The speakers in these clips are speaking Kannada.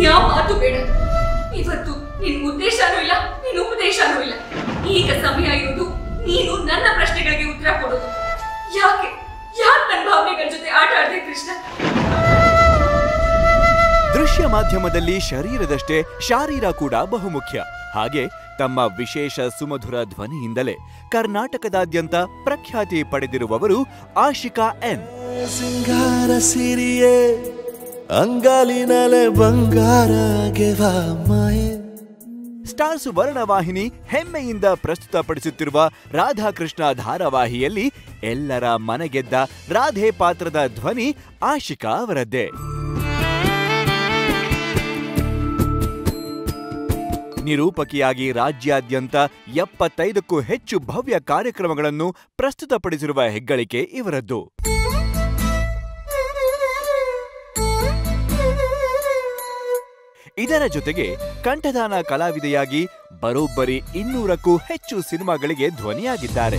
ಇನ್ಯಾವ ಮಾತು ಬೇಡ ಇವತ್ತು ನಿನ್ ಉದ್ದೇಶನೂ ಇಲ್ಲ ನಿನ್ ಉಪದೇಶನೂ ಇಲ್ಲ ಈಗ ಸಮಯ ಇರೋದು ನೀನು ನನ್ನ ಪ್ರಶ್ನೆಗಳಿಗೆ ಉತ್ತರ ಕೊಡೋದು ಯಾಕೆ ಯಾಕೆ ನನ್ನ ಭಾವನೆಗಳ ಜೊತೆ ಆಟ ಆಡ್ದೆ ಕೃಷ್ಣ ದೃಶ್ಯ ಮಾಧ್ಯಮದಲ್ಲಿ ಶರೀರದಷ್ಟೇ ಶಾರೀರ ಕೂಡ ಬಹುಮುಖ್ಯ ಹಾಗೆ ತಮ್ಮ ವಿಶೇಷ ಸುಮಧುರ ಧ್ವನಿಯಿಂದಲೇ ಕರ್ನಾಟಕದಾದ್ಯಂತ ಪ್ರಖ್ಯಾತಿ ಪಡೆದಿರುವವರು ಆಶಿಕಾ ಎನ್ ಸಿಂಗಾರ ಸಿರಿಯೇ ಅಂಗಾಲಿನಲೆ ಬಂಗಾರ ಗೆವ ಮಾಯೆ ಸ್ಟಾರ್ ಸುವರ್ಣ ವಾಹಿನಿ ಹೆಮ್ಮೆಯಿಂದ ಪ್ರಸ್ತುತಪಡಿಸುತ್ತಿರುವ ರಾಧಾಕೃಷ್ಣ ಧಾರಾವಾಹಿಯಲ್ಲಿ ಎಲ್ಲರ ಮನಗೆದ್ದ ರಾಧೆ ಪಾತ್ರದ ಧ್ವನಿ ಆಶಿಕಾ ಅವರದ್ದೇ ನಿರೂಪಕಿಯಾಗಿ ರಾಜ್ಯಾದ್ಯಂತ ಎಪ್ಪತ್ತೈದಕ್ಕೂ ಹೆಚ್ಚು ಭವ್ಯ ಕಾರ್ಯಕ್ರಮಗಳನ್ನು ಪ್ರಸ್ತುತಪಡಿಸಿರುವ ಹೆಗ್ಗಳಿಕೆ ಇವರದ್ದು ಇದರ ಜೊತೆಗೆ ಕಂಠದಾನ ಕಲಾವಿದೆಯಾಗಿ ಬರೋಬ್ಬರಿ ಇನ್ನೂರಕ್ಕೂ ಹೆಚ್ಚು ಸಿನಿಮಾಗಳಿಗೆ ಧ್ವನಿಯಾಗಿದ್ದಾರೆ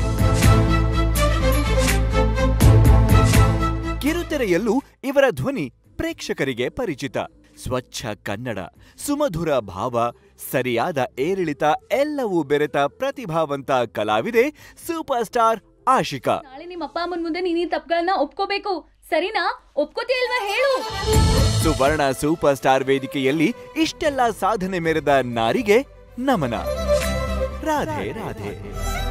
ಕಿರುತೆರೆಯಲ್ಲೂ ಇವರ ಧ್ವನಿ ಪ್ರೇಕ್ಷಕರಿಗೆ ಪರಿಚಿತ ಸ್ವಚ್ಛ ಕನ್ನಡ ಸುಮಧುರ ಭಾವ ಸರಿಯಾದ ಏರಿಳಿತ ಎಲ್ಲವೂ ಬೆರೆತ ಪ್ರತಿಭಾವಂತ ಕಲಾವಿದೆ ಸೂಪರ್ ಸ್ಟಾರ್ ಆಶಿಕಾ ನಾಳೆ ನಿಮ್ಮ ಅಪ್ಪ ಅಮ್ಮನ ಮುಂದೆ ನೀನ್ ಈ ತಪ್ಪುಗಳನ್ನ ಒಪ್ಕೋಬೇಕು ಸರಿನಾ ಒಪ್ಕೋತಿಯಲ್ವಾ ಹೇಳು ಸುವರ್ಣ ಸೂಪರ್ ಸ್ಟಾರ್ ವೇದಿಕೆಯಲ್ಲಿ ಇಷ್ಟೆಲ್ಲ ಸಾಧನೆ ಮೆರೆದ ನಾರಿಗೆ ನಮನ ರಾಧೆ ರಾಧೆ